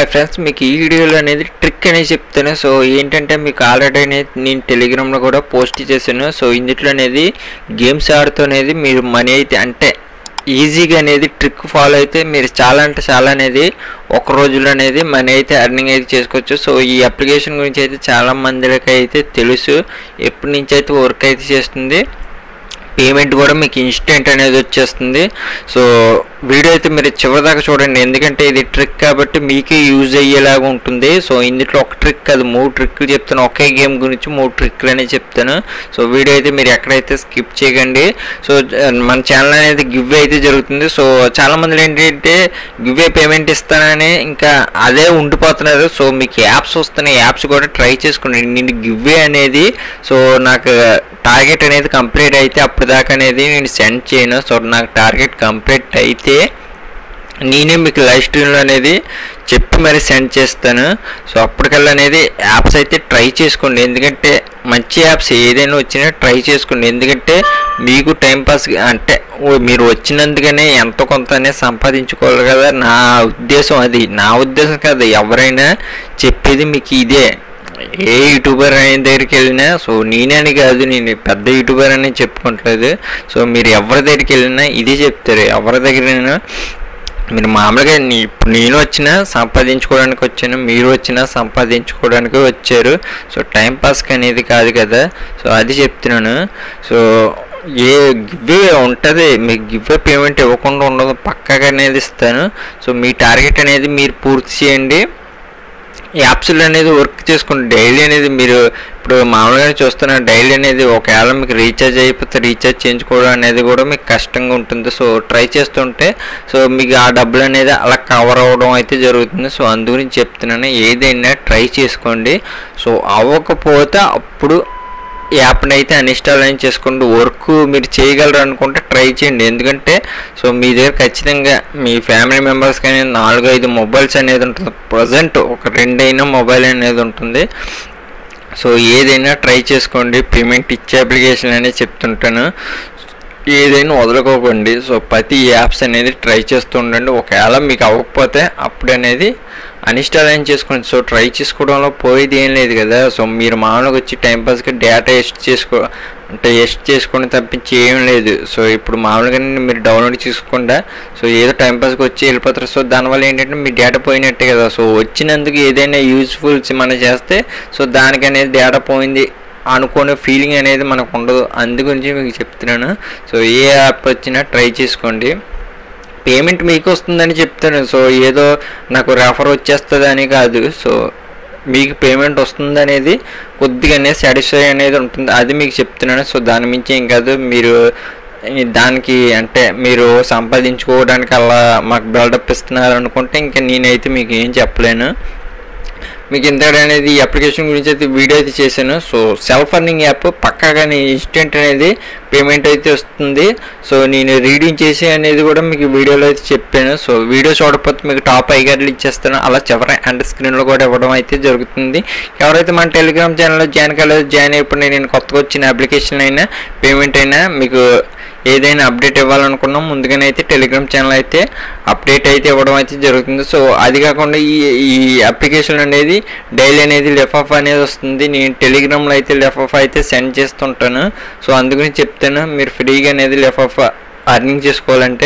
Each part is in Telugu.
ఫ్రెండ్స్ మీకు ఈ వీడియోలో అనేది ట్రిక్ అనేది చెప్తాను సో ఏంటంటే మీకు ఆల్రెడీ అనేది నేను టెలిగ్రామ్లో కూడా పోస్ట్ చేశాను సో ఇందులో అనేది గేమ్స్ ఆడుతూ అనేది మీరు మనీ అయితే అంటే ఈజీగా అనేది ట్రిక్ ఫాలో అయితే మీరు చాలా అంటే చాలా అనేది ఒక రోజులో అనేది మనీ అయితే అర్నింగ్ అయితే చేసుకోవచ్చు సో ఈ అప్లికేషన్ గురించి అయితే చాలా మందికి అయితే తెలుసు ఎప్పటి నుంచి అయితే వర్క్ అయితే చేస్తుంది పేమెంట్ కూడా మీకు ఇన్స్టెంట్ అనేది వచ్చేస్తుంది సో వీడియో అయితే మీరు చివరిదాకా చూడండి ఎందుకంటే ఇది ట్రిక్ కాబట్టి మీకే యూజ్ అయ్యేలాగా ఉంటుంది సో ఇందులో ఒక ట్రిక్ కాదు మూడు ట్రిక్లు చెప్తాను ఒకే గేమ్ గురించి మూడు ట్రిక్లు అనేది చెప్తాను సో వీడియో అయితే మీరు ఎక్కడైతే స్కిప్ చేయకండి సో మన ఛానల్ అనేది గివ్ అయితే జరుగుతుంది సో చాలా మంది ఏంటంటే గివ్ పేమెంట్ ఇస్తానని ఇంకా అదే ఉండిపోతున్నారు సో మీకు యాప్స్ వస్తున్నాయి యాప్స్ కూడా ట్రై చేసుకోండి నేను గివ్ అనేది సో నాకు టార్గెట్ అనేది కంప్లీట్ అయితే అప్పుడు దాకా అనేది నేను సెండ్ చేయను సో నాకు టార్గెట్ కంప్లీట్ అయితే నేనే మీకు లైవ్ స్ట్రీమ్లో అనేది చెప్పి మరి సెండ్ చేస్తాను సో అప్పటికల్లా అనేది యాప్స్ అయితే ట్రై చేసుకోండి ఎందుకంటే మంచి యాప్స్ ఏదైనా వచ్చినా ట్రై చేసుకోండి ఎందుకంటే మీకు టైంపాస్ అంటే ఓ మీరు వచ్చినందుకనే ఎంతో కొంత అనేది సంపాదించుకోవాలి కదా నా ఉద్దేశం అది నా ఉద్దేశం కాదు ఎవరైనా చెప్పేది మీకు ఇదే ఏ యూట్యూబర్ అనే దగ్గరికి వెళ్ళినా సో నేనే అని కాదు నేను పెద్ద యూట్యూబర్ అని చెప్పుకోవట్లేదు సో మీరు ఎవరి దగ్గరికి వెళ్ళినా ఇదే చెప్తారు ఎవరి దగ్గరైనా మీరు మామూలుగా నీ ఇప్పుడు నేను వచ్చినా సంపాదించుకోవడానికి వచ్చాను మీరు వచ్చినా సంపాదించుకోవడానికి వచ్చారు సో టైం పాస్కి అనేది కాదు కదా సో అది చెప్తున్నాను సో ఏ గివ్ ఉంటుంది మీకు గివ్ పేమెంట్ ఇవ్వకుండా ఉండదు పక్కాగా అనేది ఇస్తాను సో మీ టార్గెట్ అనేది మీరు పూర్తి చేయండి యాప్స్లో అనేది వర్క్ చేసుకోండి డైలీ అనేది మీరు ఇప్పుడు మామూలుగానే చూస్తున్న డైలీ అనేది ఒకవేళ మీకు రీఛార్జ్ అయిపోతే రీఛార్జ్ చేయించుకోవడం అనేది కూడా మీకు కష్టంగా ఉంటుంది సో ట్రై చేస్తుంటే సో మీకు ఆ డబ్బులు అనేది అలా కవర్ అవ్వడం అయితే జరుగుతుంది సో అందు గురించి చెప్తున్నాను ఏదైనా ట్రై చేసుకోండి సో అవ్వకపోతే అప్పుడు యాప్ని అయితే అన్ఇన్స్టాల్ అని చేసుకోండి వర్క్ మీరు చేయగలరు అనుకుంటే ట్రై చేయండి ఎందుకంటే సో మీ దగ్గర ఖచ్చితంగా మీ ఫ్యామిలీ మెంబర్స్ కానీ నాలుగు ఐదు మొబైల్స్ అనేది ఉంటుంది ప్రజెంట్ ఒక రెండైనా మొబైల్ అనేది ఉంటుంది సో ఏదైనా ట్రై చేసుకోండి పేమెంట్ ఇచ్చే అప్లికేషన్ అనేది చెప్తుంటాను ఏదైనా వదులుకోకండి సో ప్రతి యాప్స్ అనేది ట్రై చేస్తూ ఉండండి ఒకవేళ మీకు అవ్వకపోతే అప్పుడు అనేది అన్ఇన్స్టాల్ అని చేసుకోండి సో ట్రై చేసుకోవడంలో పోయేది ఏం లేదు కదా సో మీరు మామూలుగా వచ్చి టైంపాస్గా డేటా ఎస్ట్ చేసుకో అంటే ఎస్ట్ చేసుకొని తప్పించి ఏం లేదు సో ఇప్పుడు మామూలుగా మీరు డౌన్లోడ్ చేసుకోకుండా సో ఏదో టైంపాస్కి వచ్చి వెళ్ళిపోతారు సో దానివల్ల ఏంటంటే మీ డేటా పోయినట్టే కదా సో వచ్చినందుకు ఏదైనా యూజ్ఫుల్స్ మనం చేస్తే సో దానికి అనేది డేటా పోయింది అనుకునే ఫీలింగ్ అనేది మనకు ఉండదు అందు గురించి మీకు చెప్తున్నాను సో ఏ యాప్ వచ్చినా ట్రై చేసుకోండి పేమెంట్ మీకు వస్తుందని చెప్తాను సో ఏదో నాకు రెఫర్ వచ్చేస్తుంది అని కాదు సో మీకు పేమెంట్ వస్తుంది అనేది కొద్దిగానే సాటిస్ఫై అనేది ఉంటుంది అది మీకు చెప్తున్నాను సో దాని మించి ఏం కాదు మీరు దానికి అంటే మీరు సంపాదించుకోవడానికి అలా మాకు బిల్డప్ ఇస్తున్నారు అనుకుంటే ఇంకా నేనైతే మీకు ఏం చెప్పలేను మీకు ఇంతటి అనేది ఈ అప్లికేషన్ గురించి అయితే వీడియో అయితే చేశాను సో సెల్ఫ్ అర్నింగ్ యాప్ పక్కాగా ఇన్స్టెంట్ అనేది పేమెంట్ అయితే వస్తుంది సో నేను రీడింగ్ చేసి అనేది కూడా మీకు వీడియోలో అయితే చెప్పాను సో వీడియో చూడకపోతే మీకు టాప్ ఐగార్లు ఇచ్చేస్తాను అలా చివరి అండ్ స్క్రీన్లో కూడా ఇవ్వడం అయితే జరుగుతుంది ఎవరైతే మన టెలిగ్రామ్ ఛానల్లో జాయిన్ కాలేదు జాయిన్ అయిపోయి నేను కొత్తగా వచ్చిన అప్లికేషన్ అయినా పేమెంట్ అయినా మీకు ఏదైనా అప్డేట్ ఇవ్వాలనుకున్నాం ముందుగానే అయితే టెలిగ్రామ్ ఛానల్ అయితే అప్డేట్ అయితే ఇవ్వడం అయితే జరుగుతుంది సో అది కాకుండా ఈ ఈ అప్లికేషన్ అనేది డైలీ అనేది లెఫాఫ్ అనేది వస్తుంది నేను టెలిగ్రామ్లో అయితే లెఫాఫ్ అయితే సెండ్ చేస్తుంటాను సో అందుకని చెప్తాను మీరు ఫ్రీగా అనేది లెఫాఫ్ అర్నింగ్ చేసుకోవాలంటే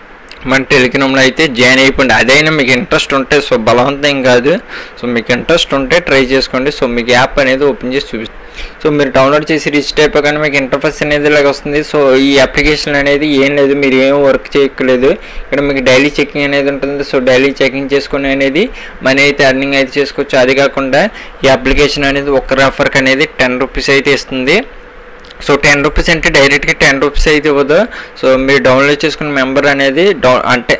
మన టెలిగ్రామ్లో అయితే జాయిన్ అయిపోండి అదైనా మీకు ఇంట్రెస్ట్ ఉంటే సో బలవంతం కాదు సో మీకు ఇంట్రెస్ట్ ఉంటే ట్రై చేసుకోండి సో మీకు యాప్ అనేది ఓపెన్ చేసి చూపిస్తుంది సో మీరు డౌన్లోడ్ చేసి రిజిస్టర్ అయిపోగానే మీకు ఇంటర్ఫేస్ అనేది ఇలాగ వస్తుంది సో ఈ అప్లికేషన్ అనేది ఏం లేదు మీరు ఏం వర్క్ చేయక్కలేదు ఇక్కడ మీకు డైలీ చెకింగ్ అనేది ఉంటుంది సో డైలీ చెకింగ్ చేసుకుని అనేది మనీ అయితే అర్నింగ్ అయితే చేసుకోవచ్చు అది కాకుండా ఈ అప్లికేషన్ అనేది ఒక రెఫర్కి అనేది టెన్ రూపీస్ అయితే ఇస్తుంది సో టెన్ రూపీస్ అంటే డైరెక్ట్గా టెన్ రూపీస్ అయితే ఇవ్వదు సో మీరు డౌన్లోడ్ చేసుకున్న మెంబర్ అనేది డౌ అంటే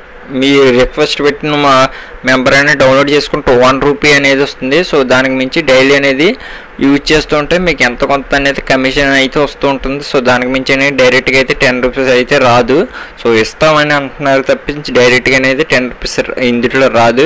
మీ రిక్వెస్ట్ పెట్టిన మా మెంబర్ అనేది డౌన్లోడ్ చేసుకుంటే వన్ రూపీ అనేది వస్తుంది సో దానికి మించి డైలీ అనేది యూజ్ చేస్తుంటే మీకు ఎంత కొంత అనేది కమిషన్ అయితే వస్తూ ఉంటుంది సో దానికి మించి అనేది డైరెక్ట్గా అయితే టెన్ రూపీస్ అయితే రాదు సో ఇస్తామని అంటున్నారు తప్పించి డైరెక్ట్గా అనేది టెన్ రూపీస్ ఇందులో రాదు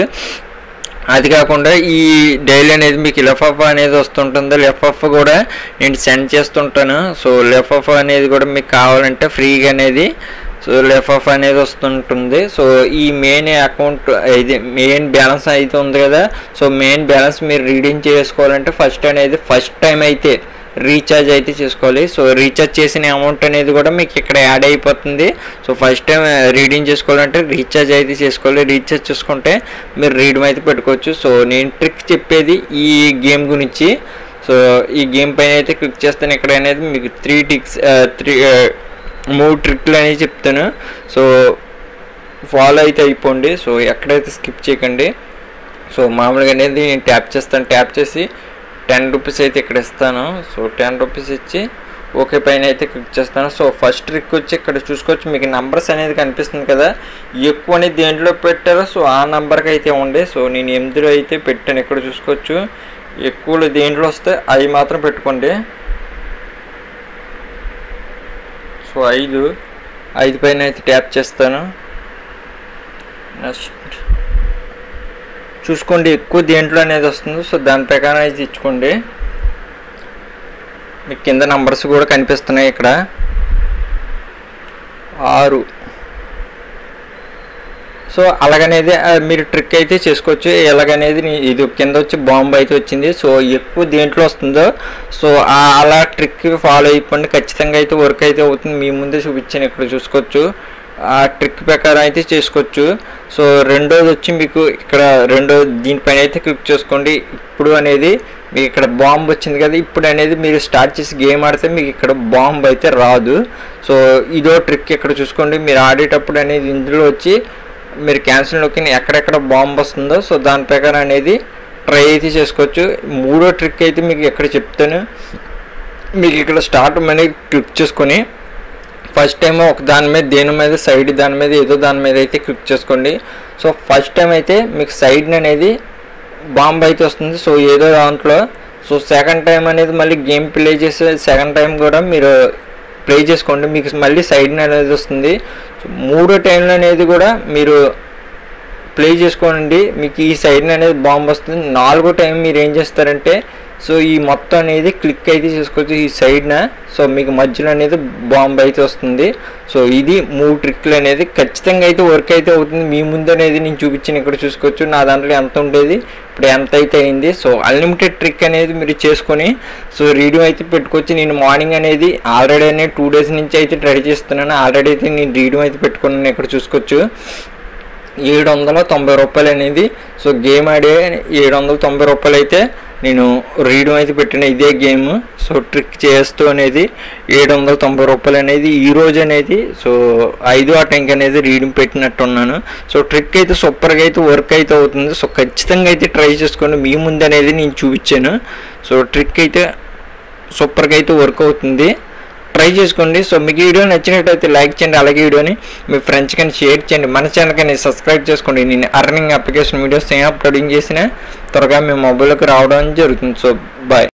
అది కాకుండా ఈ డైలీ అనేది మీకు లెఫాఫ్ అనేది వస్తుంటుంది లెఫాఫ్ కూడా నేను సెండ్ చేస్తుంటాను సో లెఫాఫ్ అనేది కూడా మీకు కావాలంటే ఫ్రీగా అనేది సో లెఫ్ అనేది వస్తుంటుంది సో ఈ మెయిన్ అకౌంట్ ఇది మెయిన్ బ్యాలెన్స్ అయితే ఉంది కదా సో మెయిన్ బ్యాలెన్స్ మీరు రీడింగ్ చేసుకోవాలంటే ఫస్ట్ అనేది ఫస్ట్ టైం అయితే రీఛార్జ్ అయితే చేసుకోవాలి సో రీఛార్జ్ చేసిన అమౌంట్ అనేది కూడా మీకు ఇక్కడ యాడ్ అయిపోతుంది సో ఫస్ట్ టైం రీడింగ్ చేసుకోవాలంటే రీఛార్జ్ అయితే చేసుకోవాలి రీఛార్జ్ చేసుకుంటే మీరు రీడింగ్ అయితే పెట్టుకోవచ్చు సో నేను ట్రిక్ చెప్పేది ఈ గేమ్ గురించి సో ఈ గేమ్ పైన అయితే క్లిక్ చేస్తాను ఇక్కడ అనేది మీకు త్రీ టిక్స్ త్రీ మూడు ట్రిక్లు అనేది చెప్తాను సో ఫాలో అయితే అయిపోండి సో ఎక్కడైతే స్కిప్ చేయకండి సో మామూలుగా అనేది నేను ట్యాప్ చేస్తాను ట్యాప్ చేసి టెన్ రూపీస్ అయితే ఇక్కడ ఇస్తాను సో టెన్ రూపీస్ ఇచ్చి ఓకే పైన అయితే క్లిక్ చేస్తాను సో ఫస్ట్ ట్రిక్ వచ్చి ఇక్కడ చూసుకోవచ్చు మీకు నంబర్స్ అనేది కనిపిస్తుంది కదా ఎక్కువ అనేది దేంట్లో పెట్టారో సో ఆ నెంబర్కి అయితే ఉండే సో నేను ఎనిమిదిలో అయితే పెట్టాను ఇక్కడ చూసుకోవచ్చు ఎక్కువలో దేంట్లో వస్తే అవి మాత్రం పెట్టుకోండి సో ఐదు ఐదు పైన అయితే ట్యాప్ చేస్తాను నెక్స్ట్ చూసుకోండి ఎక్కువ దేంట్లో అనేది వస్తుంది సో దాని ప్రకారం అయితే ఇచ్చుకోండి మీకు కింద నంబర్స్ కూడా కనిపిస్తున్నాయి ఇక్కడ ఆరు సో అలాగనేది ఆ, మీరు ట్రిక్ అయితే చేసుకోవచ్చు ఎలాగనేది నీ- ఇది కింద వచ్చి బాంబు అయితే వచ్చింది సో ఎక్కువ దేంట్లో వస్తుందో సో ఆ అలా ట్రిక్ ఫాలో అయిపోండి ఖచ్చితంగా అయితే వర్క్ అయితే అవుతుంది మీ ముందే చూపించాను ఇక్కడ చూసుకోవచ్చు ఆ ట్రిక్ ప్రకారం అయితే చేసుకోవచ్చు సో రెండోది వచ్చి మీకు ఇక్కడ రెండో దీనిపైన అయితే క్లిక్ చేసుకోండి ఇప్పుడు అనేది మీకు ఇక్కడ బాంబు వచ్చింది కదా ఇప్పుడు అనేది మీరు స్టార్ట్ చేసి గేమ్ ఆడితే మీకు ఇక్కడ బాంబు అయితే రాదు సో ఇదో ట్రిక్ ఇక్కడ చూసుకోండి మీరు ఆడేటప్పుడు అనేది ఇందులో వచ్చి మీరు క్యాన్సిల్లోకి ఎక్కడెక్కడ బాంబు వస్తుందో సో దాని ప్రకారం అనేది ట్రై అయితే చేసుకోవచ్చు మూడో ట్రిక్ అయితే మీకు ఎక్కడ చెప్తాను మీకు ఇక్కడ స్టార్ట్ అనేది క్లిక్ చేసుకొని ఫస్ట్ టైం ఒక దాని మీద దేని మీద సైడ్ దాని మీద ఏదో దాని మీద అయితే క్లిక్ చేసుకోండి సో ఫస్ట్ టైం అయితే మీకు సైడ్ అనేది బాంబ్ అయితే వస్తుంది సో ఏదో దాంట్లో సో సెకండ్ టైం అనేది మళ్ళీ గేమ్ ప్లే చేసే సెకండ్ టైం కూడా మీరు ప్లే చేసుకోండి మీకు మళ్ళీ సైడ్ అనేది వస్తుంది సో మూడో టైంలో అనేది కూడా మీరు ప్లే చేసుకోండి మీకు ఈ సైడ్ అనేది బాంబ్ వస్తుంది నాలుగో టైం మీరు ఏం చేస్తారంటే సో ఈ మొత్తం అనేది క్లిక్ అయితే చేసుకోవచ్చు ఈ సైడ్న సో మీకు మధ్యలో అనేది బాంబ్ అయితే వస్తుంది సో ఇది మూడు ట్రిక్లు అనేది ఖచ్చితంగా అయితే వర్క్ అయితే అవుతుంది మీ ముందు అనేది నేను చూపించిన ఇక్కడ చూసుకోవచ్చు నా దాంట్లో ఎంత ఉండేది ఇప్పుడు ఎంత అయితే అయింది సో అన్లిమిటెడ్ ట్రిక్ అనేది మీరు చేసుకొని సో రీడియో అయితే పెట్టుకోవచ్చు నేను మార్నింగ్ అనేది ఆల్రెడీ అనేది టూ డేస్ నుంచి అయితే ట్రై చేస్తున్నాను ఆల్రెడీ అయితే నేను రీడియో అయితే పెట్టుకున్నాను ఇక్కడ చూసుకోవచ్చు ఏడు వందల తొంభై రూపాయలు అనేది సో గేమ్ ఆడే ఏడు వందల తొంభై రూపాయలు అయితే నేను రీడింగ్ అయితే పెట్టిన ఇదే గేమ్ సో ట్రిక్ చేస్తూ అనేది ఏడు వందల తొంభై రూపాయలు అనేది ఈ రోజు అనేది సో ఐదు ఆ టైంకి అనేది రీడింగ్ పెట్టినట్టున్నాను సో ట్రిక్ అయితే సూపర్గా అయితే వర్క్ అయితే అవుతుంది సో ఖచ్చితంగా అయితే ట్రై చేసుకోండి మీ ముందు అనేది నేను చూపించాను సో ట్రిక్ అయితే సూపర్గా అయితే వర్క్ అవుతుంది ట్రై చేసుకోండి సో మీకు ఈ వీడియో నచ్చినట్టయితే లైక్ చేయండి అలాగే వీడియోని మీ ఫ్రెండ్స్ కానీ షేర్ చేయండి మన ఛానల్ కానీ సబ్స్క్రైబ్ చేసుకోండి నేను అర్నింగ్ అప్లికేషన్ వీడియోస్ ఏం అప్లోడింగ్ చేసినా త్వరగా మీ మొబైల్కి రావడం జరుగుతుంది సో బాయ్